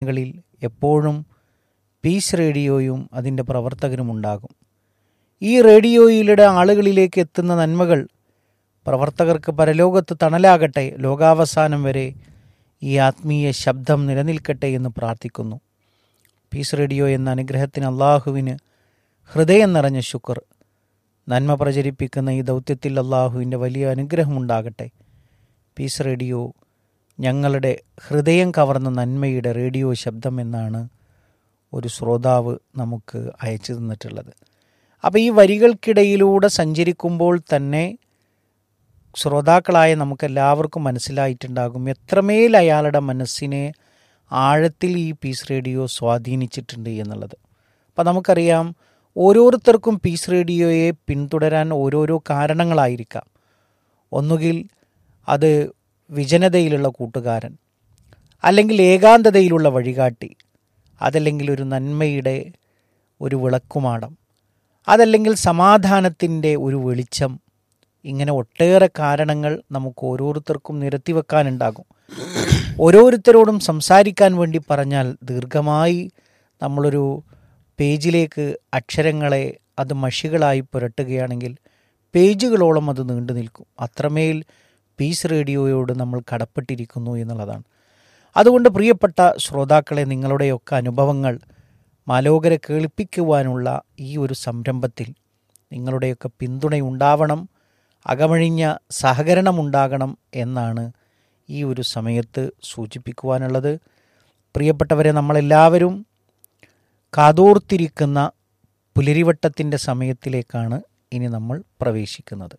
ങ്ങളിൽ എപ്പോഴും പീസ് റേഡിയോയും അതിൻ്റെ പ്രവർത്തകരും ഉണ്ടാകും ഈ റേഡിയോയിലൂടെ ആളുകളിലേക്ക് എത്തുന്ന നന്മകൾ പ്രവർത്തകർക്ക് പരലോകത്ത് തണലാകട്ടെ ലോകാവസാനം വരെ ഈ ആത്മീയ ശബ്ദം നിലനിൽക്കട്ടെ എന്ന് പ്രാർത്ഥിക്കുന്നു പീസ് റേഡിയോ എന്ന അനുഗ്രഹത്തിന് അള്ളാഹുവിന് ഹൃദയം നിറഞ്ഞ ശുക്ർ നന്മ പ്രചരിപ്പിക്കുന്ന ഈ ദൗത്യത്തിൽ അള്ളാഹുവിൻ്റെ വലിയ അനുഗ്രഹമുണ്ടാകട്ടെ പീസ് റേഡിയോ ഞങ്ങളുടെ ഹൃദയം കവർന്ന നന്മയുടെ റേഡിയോ ശബ്ദം എന്നാണ് ഒരു ശ്രോതാവ് നമുക്ക് അയച്ചു തന്നിട്ടുള്ളത് അപ്പോൾ ഈ വരികൾക്കിടയിലൂടെ സഞ്ചരിക്കുമ്പോൾ തന്നെ ശ്രോതാക്കളായ നമുക്കെല്ലാവർക്കും മനസ്സിലായിട്ടുണ്ടാകും എത്രമേൽ അയാളുടെ മനസ്സിനെ ആഴത്തിൽ ഈ പീസ് റേഡിയോ സ്വാധീനിച്ചിട്ടുണ്ട് എന്നുള്ളത് അപ്പം നമുക്കറിയാം ഓരോരുത്തർക്കും പീസ് റേഡിയോയെ പിന്തുടരാൻ ഓരോരോ കാരണങ്ങളായിരിക്കാം ഒന്നുകിൽ അത് വിജനതയിലുള്ള കൂട്ടുകാരൻ അല്ലെങ്കിൽ ഏകാന്തതയിലുള്ള വഴികാട്ടി അതല്ലെങ്കിൽ ഒരു നന്മയുടെ ഒരു വിളക്കുമാടം അതല്ലെങ്കിൽ സമാധാനത്തിൻ്റെ ഒരു വെളിച്ചം ഇങ്ങനെ ഒട്ടേറെ കാരണങ്ങൾ നമുക്ക് ഓരോരുത്തർക്കും നിരത്തി വെക്കാനുണ്ടാകും ഓരോരുത്തരോടും സംസാരിക്കാൻ വേണ്ടി പറഞ്ഞാൽ ദീർഘമായി നമ്മളൊരു പേജിലേക്ക് അക്ഷരങ്ങളെ അത് മഷികളായി പുരട്ടുകയാണെങ്കിൽ പേജുകളോളം അത് നീണ്ടു നിൽക്കും അത്രമേൽ പീസ് റേഡിയോയോട് നമ്മൾ കടപ്പെട്ടിരിക്കുന്നു എന്നുള്ളതാണ് അതുകൊണ്ട് പ്രിയപ്പെട്ട ശ്രോതാക്കളെ നിങ്ങളുടെയൊക്കെ അനുഭവങ്ങൾ മാലോകരെ കേൾപ്പിക്കുവാനുള്ള ഈ ഒരു സംരംഭത്തിൽ നിങ്ങളുടെയൊക്കെ പിന്തുണയുണ്ടാവണം അകമഴിഞ്ഞ സഹകരണമുണ്ടാകണം എന്നാണ് ഈ ഒരു സമയത്ത് സൂചിപ്പിക്കുവാനുള്ളത് പ്രിയപ്പെട്ടവരെ നമ്മളെല്ലാവരും കാതോർത്തിരിക്കുന്ന പുലരിവട്ടത്തിൻ്റെ സമയത്തിലേക്കാണ് ഇനി നമ്മൾ പ്രവേശിക്കുന്നത്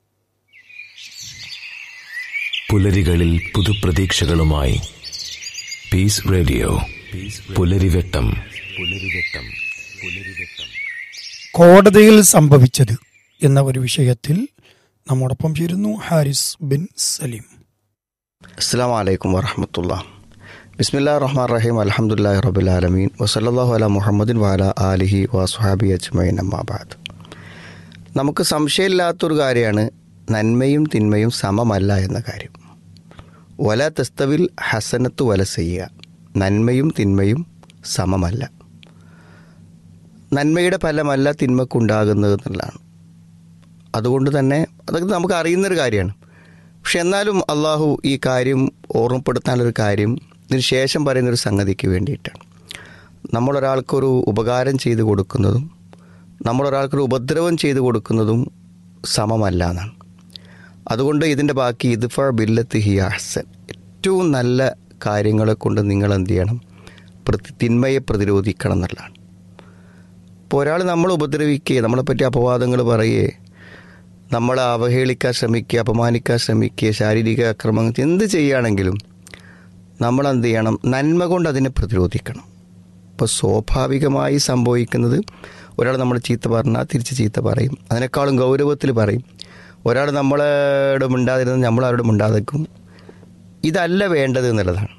പുലരികളിൽ പുതുപ്രതീക്ഷകളുമായി പീസ് റേഡിയോ പുലരിവെട്ടം പുലരിവെട്ടം പുലരിവെട്ടം കോടതിയിൽ സംഭവിച്ചത് എന്ന ഒരു വിഷയത്തിൽ നമ്മോടൊപ്പം ചേരുന്നു ഹാരിസ് ബിൻ സലീം അസ്സാം വലൈക്കും വറഹമത്തുള്ള ബിസ്മില്ലാ റഹ്മാൻ റഹീം അലഹമുല്ലാ റബുലാലമീൻ വസല്ലാഹു അല മുഹമ്മദിൻ വാല ആലിഹി വസുഹാബി അജ്മൈൻ അമ്മാബാദ് നമുക്ക് സംശയമില്ലാത്തൊരു കാര്യമാണ് നന്മയും തിന്മയും സമമല്ല എന്ന കാര്യം വല തെസ്തവിൽ ഹസനത്ത് വല ചെയ്യുക നന്മയും തിന്മയും സമമല്ല നന്മയുടെ ഫലമല്ല തിന്മക്കുണ്ടാകുന്നത് എന്നുള്ളതാണ് അതുകൊണ്ട് തന്നെ അതൊക്കെ നമുക്ക് അറിയുന്നൊരു കാര്യമാണ് പക്ഷെ എന്നാലും അള്ളാഹു ഈ കാര്യം ഓർമ്മപ്പെടുത്താനൊരു കാര്യം ഇതിന് ശേഷം പറയുന്നൊരു സംഗതിക്ക് വേണ്ടിയിട്ടാണ് നമ്മളൊരാൾക്കൊരു ഉപകാരം ചെയ്തു കൊടുക്കുന്നതും നമ്മളൊരാൾക്കൊരു ഉപദ്രവം ചെയ്തു കൊടുക്കുന്നതും സമമല്ല എന്നാണ് അതുകൊണ്ട് ഇതിൻ്റെ ബാക്കി ഇദ്ഫ ബില്ലത്ത് ഹി അഹ്സൻ ഏറ്റവും നല്ല കാര്യങ്ങളെ കൊണ്ട് നിങ്ങൾ എന്ത് ചെയ്യണം പ്രതി തിന്മയെ പ്രതിരോധിക്കണം എന്നുള്ളതാണ് ഇപ്പോൾ ഒരാൾ നമ്മൾ ഉപദ്രവിക്കുകയെ നമ്മളെപ്പറ്റി അപവാദങ്ങൾ പറയുകയെ നമ്മളെ അവഹേളിക്കാൻ ശ്രമിക്കുക അപമാനിക്കാൻ ശ്രമിക്കുക ശാരീരിക അക്രമങ്ങൾ എന്ത് ചെയ്യുകയാണെങ്കിലും നമ്മൾ എന്ത് ചെയ്യണം നന്മ കൊണ്ട് അതിനെ പ്രതിരോധിക്കണം ഇപ്പോൾ സ്വാഭാവികമായി സംഭവിക്കുന്നത് ഒരാൾ നമ്മൾ ചീത്ത പറഞ്ഞാൽ തിരിച്ച് ചീത്ത പറയും അതിനേക്കാളും ഗൗരവത്തിൽ പറയും ഒരാൾ നമ്മളോട് മിണ്ടാതിരുന്നത് നമ്മളവരോട് മിണ്ടാതെക്കും ഇതല്ല വേണ്ടത് എന്നുള്ളതാണ്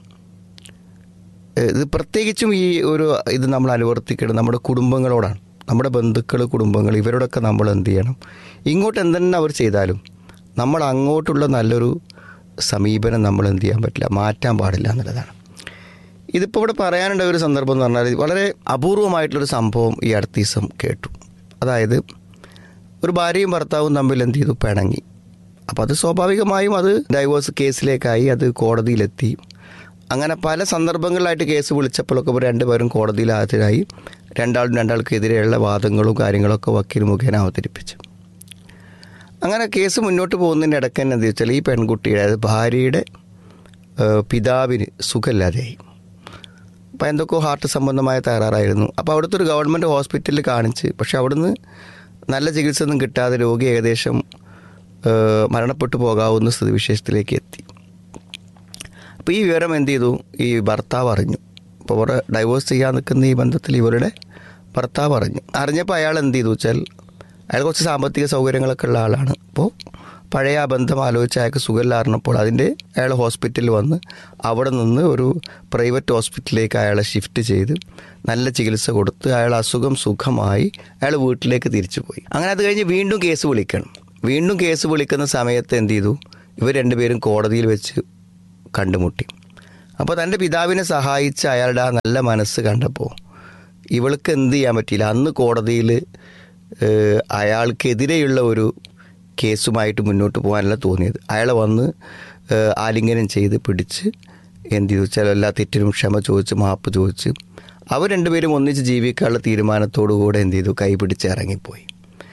ഇത് പ്രത്യേകിച്ചും ഈ ഒരു ഇത് നമ്മൾ അനുവർത്തിക്കണം നമ്മുടെ കുടുംബങ്ങളോടാണ് നമ്മുടെ ബന്ധുക്കൾ കുടുംബങ്ങൾ ഇവരോടൊക്കെ നമ്മൾ എന്ത് ചെയ്യണം ഇങ്ങോട്ട് എന്തെന്നെ അവർ ചെയ്താലും നമ്മൾ അങ്ങോട്ടുള്ള നല്ലൊരു സമീപനം നമ്മൾ എന്ത് ചെയ്യാൻ പറ്റില്ല മാറ്റാൻ പാടില്ല എന്നുള്ളതാണ് ഇതിപ്പോൾ ഇവിടെ പറയാനുള്ള ഒരു സന്ദർഭം എന്ന് പറഞ്ഞാൽ വളരെ അപൂർവമായിട്ടുള്ളൊരു സംഭവം ഈ അടുത്ത ദിവസം കേട്ടു അതായത് ഒരു ഭാര്യയും ഭർത്താവും തമ്മിൽ എന്ത് ചെയ്തു പിണങ്ങി അപ്പോൾ അത് സ്വാഭാവികമായും അത് ഡൈവോഴ്സ് കേസിലേക്കായി അത് കോടതിയിലെത്തി അങ്ങനെ പല സന്ദർഭങ്ങളിലായിട്ട് കേസ് വിളിച്ചപ്പോഴൊക്കെ ഇപ്പോൾ രണ്ടുപേരും കോടതിയിൽ ഹാജരായി രണ്ടാളും രണ്ടാൾക്കെതിരെയുള്ള വാദങ്ങളും കാര്യങ്ങളൊക്കെ വക്കീൽ മുഖേന അവതരിപ്പിച്ചു അങ്ങനെ കേസ് മുന്നോട്ട് പോകുന്നതിൻ്റെ ഇടയ്ക്ക് തന്നെ എന്താ വെച്ചാൽ ഈ പെൺകുട്ടിയുടെ അതായത് ഭാര്യയുടെ ഏഹ്, പിതാവിന് സുഖമില്ലാതെയായി അപ്പോൾ എന്തൊക്കെയോ ഹാർട്ട് സംബന്ധമായ തകരാറായിരുന്നു അപ്പോൾ അവിടുത്തെ ഒരു ഗവൺമെൻറ് ഹോസ്പിറ്റലിൽ കാണിച്ച് പക്ഷെ അവിടുന്ന് നല്ല ചികിത്സ ഒന്നും കിട്ടാതെ രോഗി ഏകദേശം ഏഹ്, മരണപ്പെട്ടു പോകാവുന്ന സ്ഥിതിവിശേഷത്തിലേക്ക് എത്തി അപ്പോൾ ഈ വിവരം എന്ത് ചെയ്തു ഈ ഭർത്താവ് അറിഞ്ഞു അപ്പോൾ ഇവിടെ ഡൈവോഴ്സ് ചെയ്യാൻ നിൽക്കുന്ന ഈ ബന്ധത്തിൽ ഇവരുടെ ഭർത്താവ് അറിഞ്ഞു അറിഞ്ഞപ്പോൾ അയാൾ എന്ത് ചെയ്തു വെച്ചാൽ അയാൾ കുറച്ച് സാമ്പത്തിക സൗകര്യങ്ങളൊക്കെ ഉള്ള ആളാണ് അപ്പോൾ പഴയ ആ ബന്ധം ആലോചിച്ച് അയാൾക്ക് സുഖമില്ലാറിഞ്ഞപ്പോൾ അതിൻ്റെ അയാൾ ഹോസ്പിറ്റലിൽ വന്ന് അവിടെ നിന്ന് ഒരു പ്രൈവറ്റ് ഹോസ്പിറ്റലിലേക്ക് അയാളെ ഷിഫ്റ്റ് ചെയ്ത് നല്ല ചികിത്സ കൊടുത്ത് അയാൾ അസുഖം സുഖമായി അയാൾ വീട്ടിലേക്ക് തിരിച്ചു പോയി അങ്ങനെ അത് കഴിഞ്ഞ് വീണ്ടും കേസ് വിളിക്കണം വീണ്ടും കേസ് വിളിക്കുന്ന സമയത്ത് എന്ത് ചെയ്തു ഇവർ രണ്ടുപേരും കോടതിയിൽ വെച്ച് കണ്ടുമുട്ടി അപ്പോൾ തൻ്റെ പിതാവിനെ സഹായിച്ച അയാളുടെ ആ നല്ല മനസ്സ് കണ്ടപ്പോൾ ഇവൾക്ക് എന്ത് ചെയ്യാൻ പറ്റിയില്ല അന്ന് കോടതിയിൽ ഏഹ്, അയാൾക്കെതിരെയുള്ള ഒരു കേസുമായിട്ട് മുന്നോട്ട് പോകാനല്ല തോന്നിയത് അയാളെ വന്ന് ഏഹ്, ആലിംഗനം ചെയ്ത് പിടിച്ച് എന്ത് ചെയ്തു ചില എല്ലാ തെറ്റിനും ക്ഷമ ചോദിച്ച് മാപ്പ് ചോദിച്ച് അവർ രണ്ടുപേരും ഒന്നിച്ച് ജീവിക്കാനുള്ള തീരുമാനത്തോടു കൂടെ എന്ത് ചെയ്തു കൈ പിടിച്ച് ഇറങ്ങിപ്പോയി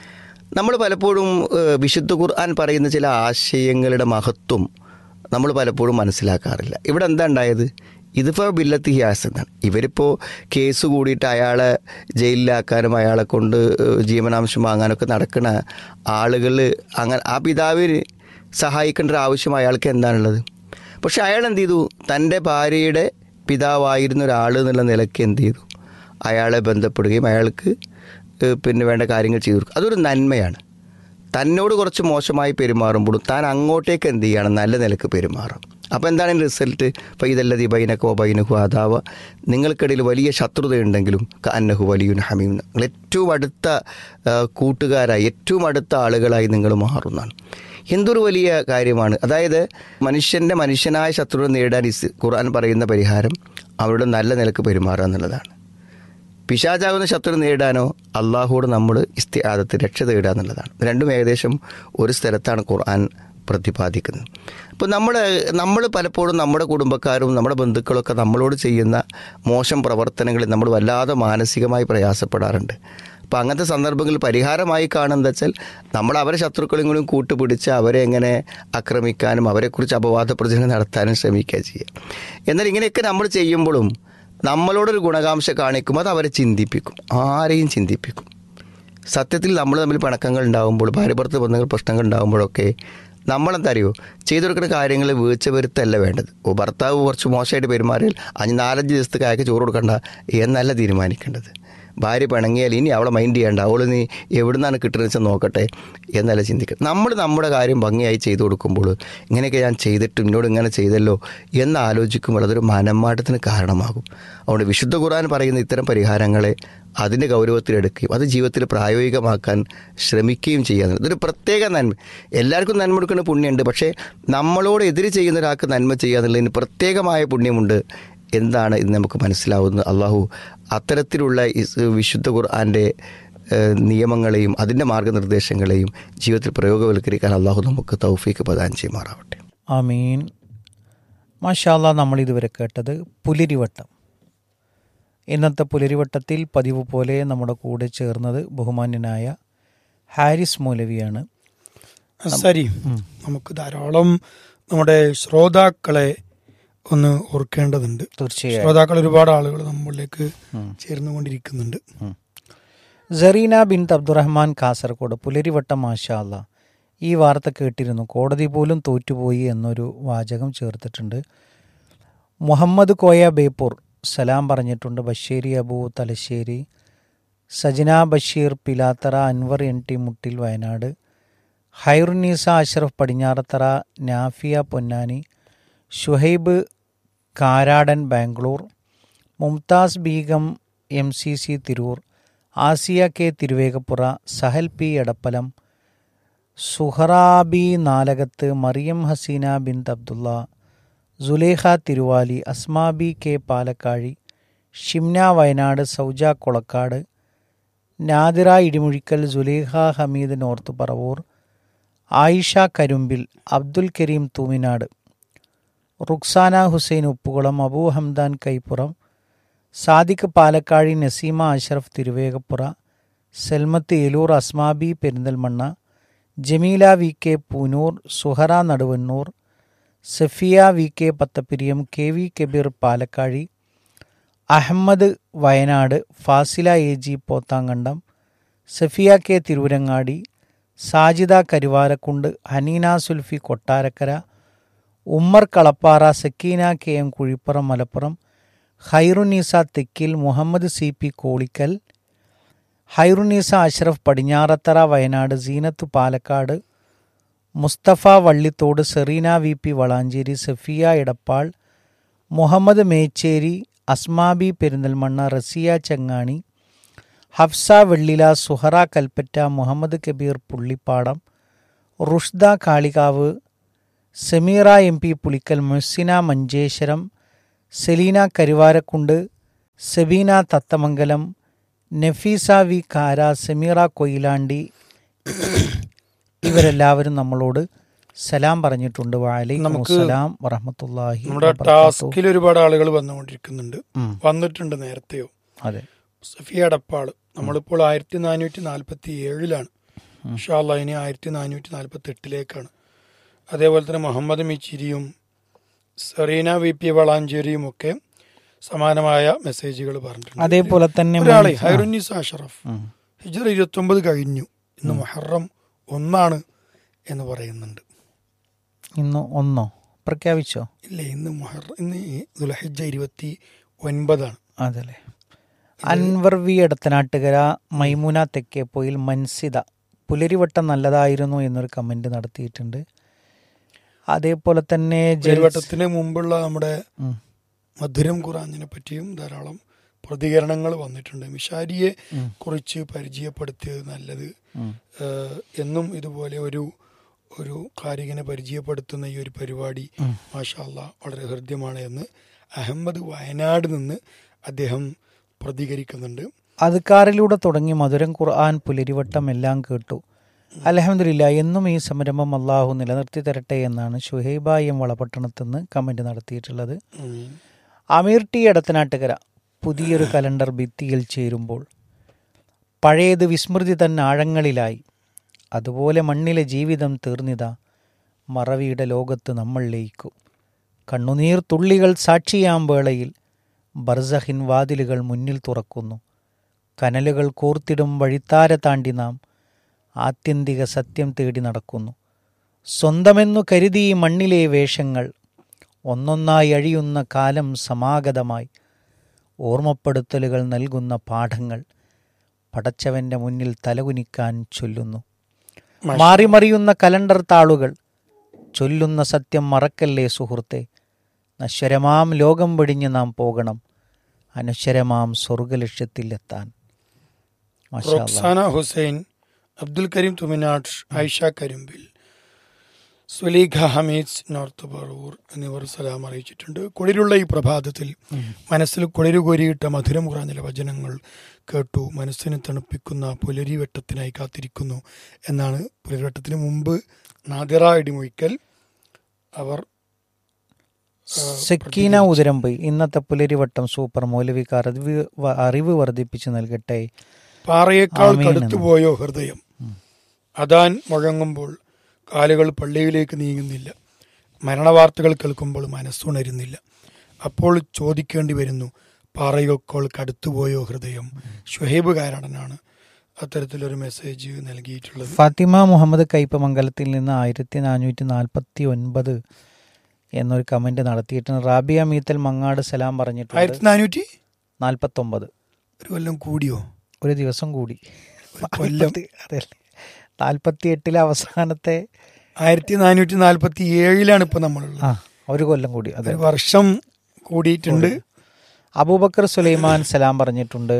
നമ്മൾ പലപ്പോഴും ഏഹ്, വിശുദ്ധ ഖുർആൻ പറയുന്ന ചില ആശയങ്ങളുടെ മഹത്വം നമ്മൾ പലപ്പോഴും മനസ്സിലാക്കാറില്ല ഇവിടെ എന്താ ഉണ്ടായത് ഇതിപ്പോൾ ബില്ലത്തി ഹിയാസ് എന്നാണ് ഇവരിപ്പോൾ കേസ് കൂടിയിട്ട് അയാളെ ജയിലിലാക്കാനും അയാളെ കൊണ്ട് ഏഹ്, ജീവനാംശം വാങ്ങാനൊക്കെ നടക്കുന്ന ആളുകൾ അങ്ങനെ ആ പിതാവിന് സഹായിക്കേണ്ട ഒരു ആവശ്യം അയാൾക്ക് എന്താണുള്ളത് പക്ഷെ അയാൾ എന്ത് ചെയ്തു തൻ്റെ ഭാര്യയുടെ പിതാവായിരുന്ന ഒരാൾ എന്നുള്ള നിലയ്ക്ക് എന്ത് ചെയ്തു അയാളെ ബന്ധപ്പെടുകയും അയാൾക്ക് ഏഹ് പിന്നെ വേണ്ട കാര്യങ്ങൾ ചെയ്തു കൊടുക്കും അതൊരു നന്മയാണ് തന്നോട് കുറച്ച് മോശമായി പെരുമാറുമ്പോഴും താൻ അങ്ങോട്ടേക്ക് എന്ത് ചെയ്യണം നല്ല നിലക്ക് പെരുമാറും അപ്പോൾ എന്താണ് ഇതിൻ്റെ റിസൾട്ട് ഇപ്പോൾ ഇതല്ലതി ബൈനക്കോ ബൈനഹു അതാവ നിങ്ങൾക്കിടയിൽ വലിയ ശത്രുതയുണ്ടെങ്കിലും അന്നഹു വലിയുൻ ഹമീം നിങ്ങൾ ഏറ്റവും അടുത്ത ആ, കൂട്ടുകാരായി ഏറ്റവും അടുത്ത ആളുകളായി നിങ്ങൾ മാറുന്നതാണ് എന്തൊരു വലിയ കാര്യമാണ് അതായത് മനുഷ്യൻ്റെ മനുഷ്യനായ ശത്രുത നേടാൻ ഇസ് ഖുർആൻ പറയുന്ന പരിഹാരം അവരുടെ നല്ല നിലക്ക് പെരുമാറുക എന്നുള്ളതാണ് പിശാചാകുന്ന ശത്രു നേടാനോ അള്ളാഹുവോട് നമ്മൾ ഇസ്തിയാദത്ത് രക്ഷ തേടുക എന്നുള്ളതാണ് രണ്ടും ഏകദേശം ഒരു സ്ഥലത്താണ് ഖുർആൻ പ്രതിപാദിക്കുന്നത് അപ്പോൾ നമ്മൾ നമ്മൾ പലപ്പോഴും നമ്മുടെ കുടുംബക്കാരും നമ്മുടെ ബന്ധുക്കളൊക്കെ നമ്മളോട് ചെയ്യുന്ന മോശം പ്രവർത്തനങ്ങളിൽ നമ്മൾ വല്ലാതെ മാനസികമായി പ്രയാസപ്പെടാറുണ്ട് അപ്പോൾ അങ്ങനത്തെ സന്ദർഭങ്ങളിൽ പരിഹാരമായി കാണുന്നത് വെച്ചാൽ നമ്മൾ അവരെ ശത്രുക്കളും കൂടി കൂട്ടുപിടിച്ച് അവരെ എങ്ങനെ ആക്രമിക്കാനും അവരെക്കുറിച്ച് അപവാദ പ്രചരണം നടത്താനും ശ്രമിക്കുക ചെയ്യുക എന്നാൽ ഇങ്ങനെയൊക്കെ നമ്മൾ ചെയ്യുമ്പോഴും നമ്മളോടൊരു ഗുണകാംക്ഷ കാണിക്കും അത് അവരെ ചിന്തിപ്പിക്കും ആരെയും ചിന്തിപ്പിക്കും സത്യത്തിൽ നമ്മൾ തമ്മിൽ പിണക്കങ്ങൾ ഉണ്ടാകുമ്പോൾ ഭാര്യഭർത്ത ബന്ധങ്ങൾ പ്രശ്നങ്ങൾ ഉണ്ടാകുമ്പോഴൊക്കെ നമ്മളെന്താ അറിയോ ചെയ്തു കൊടുക്കുന്ന കാര്യങ്ങൾ വീഴ്ച വരുത്തല്ല വേണ്ടത് ഓ ഭർത്താവ് കുറച്ച് മോശമായിട്ട് പെരുമാറിയാൽ അഞ്ച് നാലഞ്ച് ദിവസത്തേക്ക് അയാൾക്ക് ചോറ് കൊടുക്കണ്ട എന്നല്ല തീരുമാനിക്കേണ്ടത് ഭാര്യ പിണങ്ങിയാൽ ഇനി അവളെ മൈൻഡ് ചെയ്യണ്ട അവൾ നീ എവിടുന്നാണ് കിട്ടുന്നത് വെച്ചാൽ നോക്കട്ടെ എന്നല്ല ചിന്തിക്കുക നമ്മൾ നമ്മുടെ കാര്യം ഭംഗിയായി ചെയ്തു കൊടുക്കുമ്പോൾ ഇങ്ങനെയൊക്കെ ഞാൻ ചെയ്തിട്ട് എന്നോട് ഇങ്ങനെ ചെയ്തല്ലോ എന്ന് ആലോചിക്കുമ്പോൾ അതൊരു മനംമാറ്റത്തിന് കാരണമാകും അതുകൊണ്ട് വിശുദ്ധ ഖുർആൻ പറയുന്ന ഇത്തരം പരിഹാരങ്ങളെ അതിൻ്റെ ഗൗരവത്തിലെടുക്കുകയും അത് ജീവിതത്തിൽ പ്രായോഗികമാക്കാൻ ശ്രമിക്കുകയും ചെയ്യുക ഇതൊരു പ്രത്യേക നന്മ എല്ലാവർക്കും നന്മ കൊടുക്കുന്ന പുണ്യമുണ്ട് പക്ഷേ നമ്മളോട് എതിര് ചെയ്യുന്ന ഒരാൾക്ക് നന്മ ചെയ്യുക എന്നുള്ളതിന് പ്രത്യേകമായ പുണ്യമുണ്ട് എന്താണ് ഇത് നമുക്ക് മനസ്സിലാവുന്നത് അള്ളാഹു അത്തരത്തിലുള്ള ഇസ് വിശുദ്ധ ഖുർആൻ്റെ ഏഹ്, നിയമങ്ങളെയും അതിൻ്റെ മാർഗനിർദ്ദേശങ്ങളെയും ജീവിതത്തിൽ പ്രയോഗവൽക്കരിക്കാൻ അള്ളാഹു നമുക്ക് തൗഫീക്ക് പ്രദാനം ചെയ്യുമാറാവട്ടെ ആമീൻ മാഷാല്ല നമ്മൾ ഇതുവരെ കേട്ടത് പുലരിവട്ടം ഇന്നത്തെ പുലരിവട്ടത്തിൽ പതിവ് പോലെ നമ്മുടെ കൂടെ ചേർന്നത് ബഹുമാന്യനായ ഹാരിസ് മൗലവിയാണ് സരി നമുക്ക് ധാരാളം നമ്മുടെ ശ്രോതാക്കളെ ഒന്ന് ഓർക്കേണ്ടതുണ്ട് തീർച്ചയായും ശ്രോതാക്കൾ ഒരുപാട് ആളുകൾ നമ്മളിലേക്ക് ചേർന്നുകൊണ്ടിരിക്കുന്നുണ്ട് സറീന ബിൻ അബ്ദുറഹ്മാൻ കാസർഗോഡ് പുലരിവട്ടം മാഷാല്ല ഈ വാർത്ത കേട്ടിരുന്നു കോടതി പോലും തോറ്റുപോയി എന്നൊരു വാചകം ചേർത്തിട്ടുണ്ട് മുഹമ്മദ് കോയ ബേപ്പൂർ സലാം പറഞ്ഞിട്ടുണ്ട് Basheeri Abu Thalassery Sajana Basheer Pilathara Anwar N T Muttil Wayanad Hairunnisa Ashraf Padinjarathara Nafiya Ponnani Shuhaib Karadan Bangalore Mumtaz Begum M C C Tirur Asiya K Thiruvegappura Sahal P Edappalam Suharabi Nalakath Mariyam Haseena Bin Abdulla Sulekha Thiruvali Asmabi K Palakkazhi Shimna Wayanad Sauja Kolakkad Nadira Idimuzhikkal Sulekha Hameed north Paravur Ayisha Karumbil Abdul Kareem Thuminad Ruksana Hussain Uppukulam Abu Hamdan Kaippuram Sadiq Palakkazhi Naseema Ashraf Thiruvegappura Selmath Eloor Asmabi Perinthalmanna Jameela V K Poonoor Suhara Naduvannur Safiya V K Pathappiriyam K V Kabeer Palakkazhi Ahammed Wayanad Fasila A G Pothankandam Safiya K Tirurangadi Sajida Karuvarakundu Haneena Sulfi Kottarakkara Ummer Kalappara Sakeena K M Kuzhippuram Malappuram Hairunisa Thekkil Muhammad C P Kolikkal Hairunisa Ashraf Padinjarathara Wayanad Seenath Palakkad Musthafa Vallithode Sereena V P Valanchery Safiya Edappal Muhammad Mechery Asmabi Perinthalmanna Raziya Changani Hafsa Vellila Suhara Kalpetta Muhammad Kabeer Pullippadam Rushda Kalikavu Sameera M P Pulikkal Muhsina Manjeshwaram Seleena Karuvarakundu Sebeena Thathamangalam Nafeesa V Kara Semeera Koyilandy ഇവരെല്ലാവരും നമ്മളോട് സലാം പറഞ്ഞിട്ടുണ്ട് വാലൈക്കും നമുക്ക് സലാം വറഹമത്തല്ലാഹി നമ്മുടെ ടാസ്കിൽ ഒരുപാട് ആളുകൾ വന്നുകൊണ്ടിരിക്കുന്നുണ്ട് ഉം. വന്നിട്ടുണ്ട് നേരത്തെയോ അതെ സഫിയ അടപ്പാള് നമ്മളിപ്പോൾ ആയിരത്തി നാനൂറ്റി നാൽപ്പത്തി ഏഴിലാണ് ഷാല്ല ഇനി ആയിരത്തി നാനൂറ്റി നാൽപ്പത്തി എട്ടിലേക്കാണ് അതേപോലെ തന്നെ മുഹമ്മദ് മിച്ചിരിയും സെറീന വി പി വളാഞ്ചേരിയും ഒക്കെ സമാനമായ മെസ്സേജുകൾ പറഞ്ഞിട്ടുണ്ട് അതേപോലെ തന്നെ ഒരാളെ മൻസ- ഹൈറുന്നിസ് അഷറഫ് ഉം. ഹിജർ ഇരുപത്തൊമ്പത് കഴിഞ്ഞു ഇന്ന് മുഹറം ഒന്നാണ് എന്ന് പറയുന്നുണ്ട് ഇന്ന് ഒന്നോ പ്രഖ്യാപിച്ചോ ഇല്ലേ ഇന്ന് മുഹറ ഇന്ന് ഈ ദുൽഹിജ ഇരുപത്തി ഒൻപതാണ് അതല്ലേ അൻവർ വി എടത്തനാട്ടുകര മൈമുന തെക്കേപ്പോയിൽ മൻസിത പുലരിവട്ടം നല്ലതായിരുന്നു എന്നൊരു കമന്റ് നടത്തിയിട്ടുണ്ട് അതേപോലെ തന്നെ ജെൽസ്- ജലവട്ടത്തിന് മുമ്പുള്ള നമ്മുടെ ഉം. മധുരം ഖുറാനിനെ പറ്റിയും ധാരാളം പ്രതികരണങ്ങൾ വന്നിട്ടുണ്ട് മിഷാരിയെ ഉം. കുറിച്ച് പരിചയപ്പെടുത്തിയത് നല്ലത് ഉം. ഏഹ് എന്നും ഇതുപോലെ ഒരു ഒരു കാരികനെ പരിചയപ്പെടുത്തുന്ന ഈ ഒരു പരിപാടി ഉം. മാഷാല്ല വളരെ ഹൃദ്യമാണ് എന്ന് അഹമ്മദ് വയനാട് നിന്ന് അദ്ദേഹം പ്രതികരിക്കുന്നുണ്ട് അതുകാറിലൂടെ തുടങ്ങി മധുരം ഖുർആൻ പുലരിവട്ടം എല്ലാം കേട്ടു അലഹമില്ല എന്നും ഈ സംരംഭം അള്ളാഹു നിലനിർത്തി തരട്ടെ എന്നാണ് ഷുഹൈബ എം വളപട്ടണത്ത് നിന്ന് കമന്റ് നടത്തിയിട്ടുള്ളത് ഉം. അമീർ ടി എടത്തനാട്ടുകര പുതിയൊരു കലണ്ടർ ഭിത്തിയിൽ ചേരുമ്പോൾ പഴയത് വിസ്മൃതി തന്നെ ആഴങ്ങളിലായി അതുപോലെ മണ്ണിലെ ജീവിതം തീർന്നിതാ മറവിയുടെ ലോകത്ത് നമ്മൾ ലയിക്കും കണ്ണുനീർ തുള്ളികൾ സാക്ഷിയാം വേളയിൽ ബർസഹിൻ വാതിലുകൾ മുന്നിൽ തുറക്കുന്നു കനലുകൾ കോർത്തിടും വഴിത്താര താണ്ടി നാം ആത്യന്തിക സത്യം തേടി നടക്കുന്നു സ്വന്തമെന്നു കരുതി ഈ മണ്ണിലെ വേഷങ്ങൾ ഒന്നൊന്നായി അഴിയുന്ന കാലം സമാഗതമായി ഓർമ്മപ്പെടുത്തലുകൾ നൽകുന്ന പാഠങ്ങൾ പടച്ചവന്റെ മുന്നിൽ തലകുനിക്കാൻ ചൊല്ലുന്നു മാറിമറിയുന്ന കലണ്ടർ താളുകൾ ചൊല്ലുന്ന സത്യം മറക്കല്ലേ സുഹൃത്തെ നശ്വരമാം ലോകം വെടിഞ്ഞ് നാം പോകണം അനശ്വരമാം സ്വർഗലക്ഷ്യത്തിലെത്താൻ മാഷാ അല്ലാ. റൊക്സാന ഹുസൈൻ അബ്ദുൽ കരീം തുമിനാട് ഐഷ കരിമ്പിൽ സുലീഖ ഹമീദ് നോർത്ത് പറവൂർ എന്നിവർ സലാം അറിയിച്ചിട്ടുണ്ട് കുളിരുള്ള ഈ പ്രഭാതത്തിൽ മനസ്സിൽ കുളിരു കോരിയിട്ട മധുരം കുറഞ്ഞ വചനങ്ങൾ കേട്ടു മനസ്സിനെ തണുപ്പിക്കുന്ന പുലരിവെട്ടത്തിനായി കാത്തിരിക്കുന്നു എന്നാണ് പുലരിവെട്ടത്തിന് മുമ്പ് നാദിറ ഇടിമൊയ്ക്കൽ അവർ സക്കീന ഉദരംപൊയ് ഇന്നത്തെ പുലരിവട്ടം സൂപ്പർ മൗലവിക്ക് അറിവ് വ- അറിവ് വർദ്ധിപ്പിച്ചു നൽകട്ടെ പാറയേക്കാൾ ആമീൻ കടുത്തുപോയോ ഹൃദയം അതാൻ മുഴങ്ങുമ്പോൾ കാലുകൾ പള്ളിയിലേക്ക് നീങ്ങുന്നില്ല മരണവാർത്തകൾ കേൾക്കുമ്പോൾ മനസ്സുണരുന്നില്ല അപ്പോൾ ചോദിക്കേണ്ടി വരുന്നു പാറയേക്കാൾ കടുത്തുപോയോ ഹൃദയം ഷുഹൈബ് കാരണനാണ് അത്തരത്തിലൊരു മെസ്സേജ് നൽകിയിട്ടുള്ളത് ഫാത്തിമ മുഹമ്മദ് കയ്പമംഗലത്തിൽ നിന്ന് ആയിരത്തി നാനൂറ്റി നാൽപ്പത്തി ഒൻപത് എന്നൊരു കമന്റ് നടത്തിയിട്ടുണ്ട് റാബിയ മീത്തൽ മങ്ങാട് സലാം പറഞ്ഞിട്ടുണ്ട് ആയിരത്തി നാനൂറ്റി നാൽപ്പത്തൊമ്പത് ഒരു കൊല്ലം കൂടിയോ ഒരു ദിവസം കൂടി ഒരു കൊല്ലം അതെ നാൽപ്പത്തി എട്ടിലെ അവസാനത്തെ ആയിരത്തി നാനൂറ്റി നാൽപ്പത്തി ഏഴിലാണ് ഇപ്പൊ നമ്മളുള്ളത് ആ ഒരു കൊല്ലം കൂടി അതെ ഒരു വർഷം കൂടിയിട്ടുണ്ട് അബൂബക്കർ സുലൈമാൻ സലാം പറഞ്ഞിട്ടുണ്ട്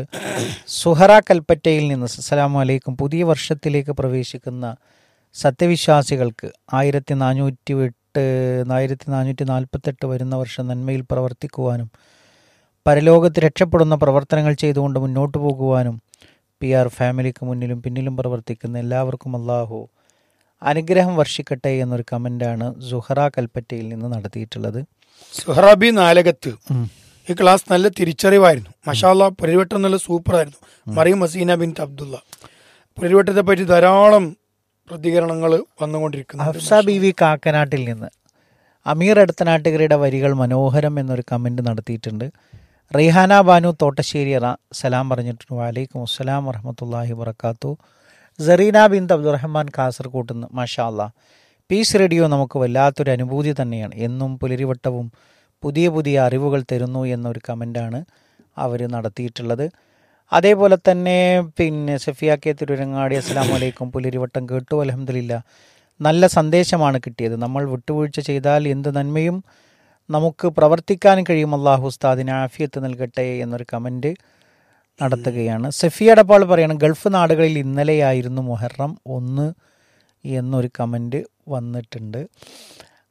സുഹറ കൽപ്പറ്റയിൽ നിന്ന് സലാം അലൈക്കും പുതിയ വർഷത്തിലേക്ക് പ്രവേശിക്കുന്ന സത്യവിശ്വാസികൾക്ക് ആയിരത്തി നാനൂറ്റി എട്ട് ആയിരത്തി നാനൂറ്റി നാൽപ്പത്തെട്ട് വരുന്ന വർഷം നന്മയിൽ പ്രവർത്തിക്കുവാനും പരലോകത്ത് രക്ഷപ്പെടുന്ന പ്രവർത്തനങ്ങൾ ചെയ്തുകൊണ്ട് മുന്നോട്ട് പോകുവാനും പി ആർ ഫാമിലിക്ക് മുന്നിലും പിന്നിലും പ്രവർത്തിക്കുന്ന എല്ലാവർക്കും അള്ളാഹു അനുഗ്രഹം വർഷിക്കട്ടെ എന്നൊരു കമൻ്റാണ് സുഹറ കൽപ്പറ്റയിൽ നിന്ന് നടത്തിയിട്ടുള്ളത് സുഹറാബി നാലകത്ത് ഉം. ഈ ക്ലാസ് നല്ല തിരിച്ചറിവായിരുന്നു മഷാല്ല പുലരിവട്ടം നല്ല സൂപ്പറായിരുന്നു മറിയം മസീന ബിൻ അബ്ദുള്ള പുലരിവട്ടത്തെ പറ്റി ധാരാളം പ്രതികരണങ്ങൾ വന്നുകൊണ്ടിരിക്കുന്നു ഹഫ്സ ബി വി കാക്കനാട്ടിൽ നിന്ന് അമീർ അടുത്തനാട്ടുകരയുടെ വരികൾ മനോഹരം എന്നൊരു കമന്റ് നടത്തിയിട്ടുണ്ട് റിഹാന ബാനു തോട്ടശ്ശേരി റ സലാം പറഞ്ഞിട്ടുണ്ട് വാലൈക്കും അസ്സലാം വറഹമത്തല്ലാഹി വബർക്കാത്തു സറീന ബിൻ അബ്ദുറഹ്മാൻ കാസർകോട്ട് നിന്ന് മാഷാ അല്ലാ പീസ് റേഡിയോ നമുക്ക് വല്ലാത്തൊരു അനുഭൂതി തന്നെയാണ് എന്നും പുലരിവട്ടവും പുതിയ പുതിയ അറിവുകൾ തരുന്നു എന്നൊരു കമൻ്റാണ് അവർ നടത്തിയിട്ടുള്ളത് അതേപോലെ തന്നെ പിന്നെ സഫിയ കെ തിരുരങ്ങാടി അസ്സലാം വലൈക്കും പുലരിവട്ടം കേട്ടു അലഹമില്ല നല്ല സന്ദേശമാണ് കിട്ടിയത് നമ്മൾ വിട്ടുവീഴ്ച ചെയ്താൽ എന്ത് നന്മയും നമുക്ക് പ്രവർത്തിക്കാൻ കഴിയും അള്ളാഹു ഉസ്താദിന് ആഫിയത്ത് നൽകട്ടെ എന്നൊരു കമൻറ്റ് നടത്തുകയാണ് സഫിയ അടപ്പാൾ പറയണം ഗൾഫ് നാടുകളിൽ ഇന്നലെയായിരുന്നു മുഹറം ഒന്ന് എന്നൊരു കമൻറ്റ് വന്നിട്ടുണ്ട്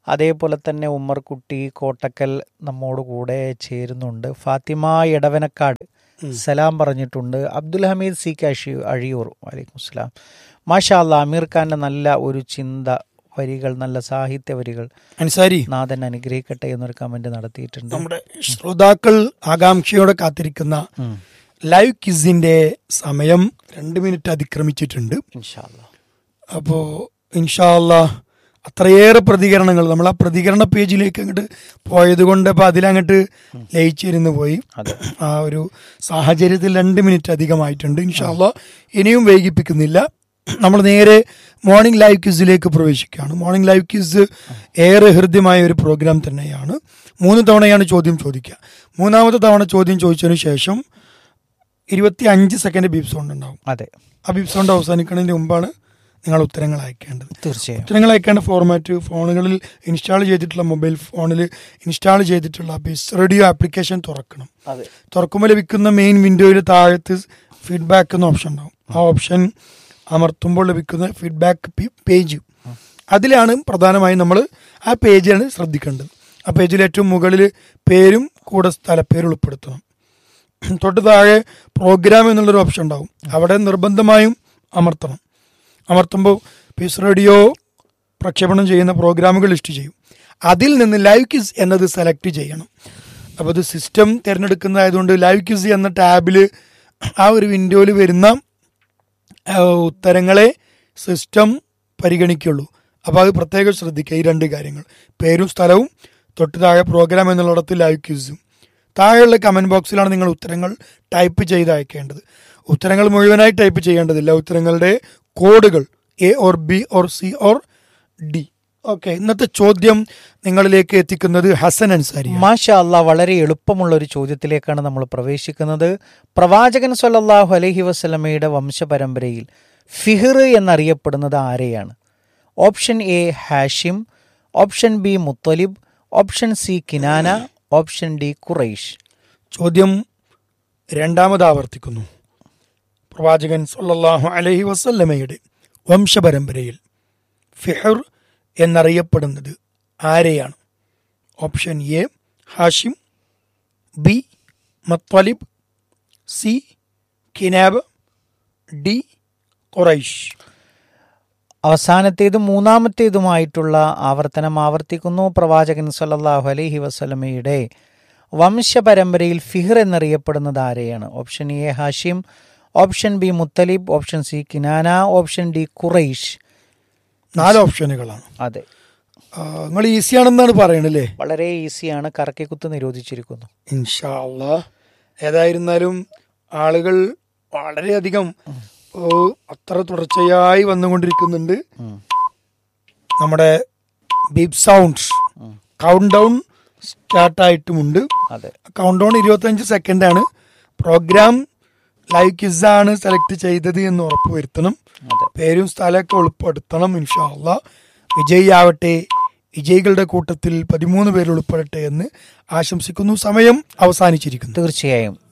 അതേപോലെ തന്നെ ഉമ്മർകുട്ടി കോട്ടക്കൽ നമ്മോട് കൂടെ ചേരുന്നുണ്ട് ഫാത്തിമ എടവനക്കാട് സലാം പറഞ്ഞിട്ടുണ്ട് അബ്ദുൽ ഹമീദ് സി കാഷി അഴിയൂർ വലൈക്കും സ്ലാം മാഷാ അല്ലാ അമീർ ഖാന്റെ നല്ല ഒരു ചിന്ത വരികൾ നല്ല സാഹിത്യ വരികൾ അൻസാരി നാഥൻ അനുഗ്രഹിക്കട്ടെ എന്നൊരു കമന്റ് നടത്തിയിട്ടുണ്ട് നമ്മുടെ ശ്രോതാക്കൾ ആകാംക്ഷയോടെ കാത്തിരിക്കുന്ന ഉം. ലൈവ് കിസിന്റെ സമയം രണ്ട് മിനിറ്റ് അതിക്രമിച്ചിട്ടുണ്ട് ഇൻഷാ അല്ലാ. അപ്പോ ഇൻഷാല്ല അത്രയേറെ പ്രതികരണങ്ങൾ നമ്മൾ ആ പ്രതികരണ പേജിലേക്ക് അങ്ങോട്ട് പോയത് കൊണ്ട് അപ്പൊ അതിലങ്ങോട്ട് ലയിച്ചിരുന്ന് പോയി അതെ ആ ഒരു സാഹചര്യത്തിൽ രണ്ട് മിനിറ്റ് അധികമായിട്ടുണ്ട് ഇൻഷാല്ല ഇനിയും വൈകിപ്പിക്കുന്നില്ല നമ്മൾ നേരെ മോർണിംഗ് ലൈവ് ക്വിസിലേക്ക് പ്രവേശിക്കുകയാണ് മോർണിംഗ് ലൈവ് ക്വിസ് ഏറെ ഹൃദ്യമായ ഒരു പ്രോഗ്രാം തന്നെയാണ് മൂന്ന് തവണയാണ് ചോദ്യം ചോദിക്കുക മൂന്നാമത്തെ തവണ ചോദ്യം ചോദിച്ചതിന് ശേഷം ഇരുപത്തി അഞ്ച് സെക്കൻഡ് ബീപ് സൗണ്ട് ഉണ്ടാവും അതെ ആ ബീപ് സൗണ്ട് അവസാനിക്കുന്നതിന് മുമ്പാണ് നിങ്ങൾ ഉത്തരങ്ങൾ അയക്കേണ്ടത് തീർച്ചയായും ഉത്തരങ്ങൾ അയക്കേണ്ട ഫോർമാറ്റ് ഫോണുകളിൽ ഇൻസ്റ്റാൾ ചെയ്തിട്ടുള്ള മൊബൈൽ ഫോണിൽ ഇൻസ്റ്റാൾ ചെയ്തിട്ടുള്ള ബിസ് റേഡിയോ ആപ്ലിക്കേഷൻ തുറക്കണം അതെ തുറക്കുമ്പോൾ ലഭിക്കുന്ന മെയിൻ വിൻഡോയിൽ താഴത്ത് ഫീഡ്ബാക്ക് എന്ന ഓപ്ഷൻ ഉണ്ടാവും ആ ഓപ്ഷൻ അമർത്തുമ്പോൾ ലഭിക്കുന്ന ഫീഡ്ബാക്ക് പേജ് അതിലാണ് പ്രധാനമായും നമ്മൾ ആ പേജാണ് ശ്രദ്ധിക്കേണ്ടത് ആ പേജിൽ ഏറ്റവും മുകളിൽ പേരും കൂടെ സ്ഥലപ്പേര് ഉൾപ്പെടുത്തണം തൊട്ട് താഴെ പ്രോഗ്രാം എന്നുള്ളൊരു ഓപ്ഷൻ ഉണ്ടാവും അവിടെ നിർബന്ധമായും അമർത്തണം അമർത്തുമ്പോൾ പീസ് റേഡിയോ പ്രക്ഷേപണം ചെയ്യുന്ന പ്രോഗ്രാമുകൾ ലിസ്റ്റ് ചെയ്യും അതിൽ നിന്ന് ലൈവ് ക്വിസ് എന്നത് സെലക്ട് ചെയ്യണം അപ്പോൾ ഇത് സിസ്റ്റം തിരഞ്ഞെടുക്കുന്നതായതുകൊണ്ട് ലൈവ് ക്വിസ് എന്ന ടാബിൽ ആ ഒരു വിൻഡോയിൽ വരുന്ന ആ, ഉത്തരങ്ങളെ സിസ്റ്റം പരിഗണിക്കുള്ളൂ അപ്പോൾ അത് പ്രത്യേകം ശ്രദ്ധിക്കുക ഈ രണ്ട് കാര്യങ്ങൾ പേരും സ്ഥലവും തൊട്ട് താഴെ പ്രോഗ്രാം എന്നുള്ളിടത്ത് ലൈവ് ക്വിസും താഴെയുള്ള കമൻറ്റ് ബോക്സിലാണ് നിങ്ങൾ ഉത്തരങ്ങൾ ടൈപ്പ് ചെയ്ത് അയക്കേണ്ടത് ഉത്തരങ്ങൾ മുഴുവനായി ടൈപ്പ് ചെയ്യേണ്ടതില്ല ഉത്തരങ്ങളുടെ കോഡുകൾ A or B or C or D okay ഇന്നത്തെ ചോദ്യം നിങ്ങളിലേക്ക് എത്തിക്കുന്നത് ഹസൻ അൻസാരി മാഷാ അല്ലാ വളരെ എളുപ്പമുള്ള ഒരു ചോദ്യത്തിലേക്കാണ് നമ്മൾ പ്രവേശിക്കുന്നത് പ്രവാചകൻ സല്ലല്ലാഹു അലൈഹി വസല്ലമയുടെ വംശപരമ്പരയിൽ ഫിഹിർ എന്നറിയപ്പെടുന്നത് ആരെയാണ് option A Hashim option B Muttalib option C Kinana option D Quraish ചോദ്യം രണ്ടാമത് ആവർത്തിക്കുന്നു പ്രവാചകൻ സല്ലല്ലാഹു അലൈഹി വസല്ലമയുടെ വംശപരമ്പരയിൽ ഫിഹർ എന്നറിയപ്പെടുന്നത് ആരെയാണ് option A Hashim B Muttalib C Kinana D Quraish അവസാനത്തേതും മൂന്നാമത്തേതുമായിട്ടുള്ള ആവർത്തനം ആവർത്തിക്കുന്നു പ്രവാചകൻ സല്ലല്ലാഹു അലൈഹി വസല്ലമയുടെ വംശപരമ്പരയിൽ ഫിഹിർ എന്നറിയപ്പെടുന്നത് ആരെയാണ് option A Hashim option B Muttalib option C Kinana option D Quraish നാല് ഓപ്ഷനുകളാണ് അതെ നിങ്ങൾ ഈസിയാണെന്നാണ് പറയണല്ലേ വളരെ ഈസിയാണ് കറക്കിക്കുത്ത് നിരോധിച്ചിരിക്കുന്നു ഇൻഷാ അള്ളാ ഏതായിരുന്നാലും ആളുകൾ വളരെയധികം ഓ, അത്ര തുടർച്ചയായി വന്നുകൊണ്ടിരിക്കുന്നുണ്ട് നമ്മുടെ ബീപ് സൗണ്ട് കൗണ്ട് ഡൗൺ സ്റ്റാർട്ടായിട്ടുമുണ്ട് അതെ കൗണ്ട് ഡൗൺ ഇരുപത്തഞ്ച് സെക്കൻഡാണ് പ്രോഗ്രാം ലൈവ് ക്വിസാണ് സെലക്ട് ചെയ്തത് എന്ന് ഉറപ്പുവരുത്തണം അതെ പേരും സ്ഥലമൊക്കെ ഉൾപ്പെടുത്തണം ഇൻഷാല്ല വിജയിയാവട്ടെ വിജയികളുടെ കൂട്ടത്തിൽ പതിമൂന്ന് പേര് ഉൾപ്പെടട്ടെ എന്ന് ആശംസിക്കുന്നു സമയം അവസാനിച്ചിരിക്കുന്നു തീർച്ചയായും